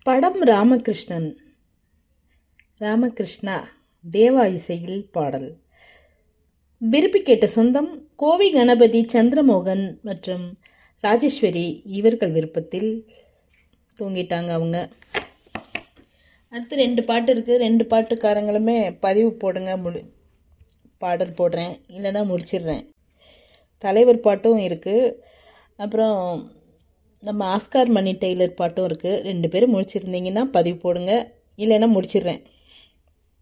படம் ராமகிருஷ்ணன் ராமகிருஷ்ணா தேவா இசையில் பாடல் விரும்பி கேட்ட சொந்தம் கோவி கணபதி சந்திரமோகன் மற்றும் ராஜேஸ்வரி இவர்கள் விருப்பத்தில் தூங்கிட்டாங்க அவங்க அடுத்து ரெண்டு பாட்டு இருக்குது ரெண்டு பாட்டுக்காரங்களுமே பதிவு போடுங்க முடி பாடல் போடுறேன் இல்லைன்னா முடிச்சிடுறேன் தலைவர் பாட்டும் இருக்குது அப்புறம் நம்ம ஆஸ்கார் மணி டெய்லர் பாட்டும் இருக்குது ரெண்டு பேரும் முடிச்சிருந்தீங்கன்னா பதிவு போடுங்க இல்லைன்னா முடிச்சிடுறேன்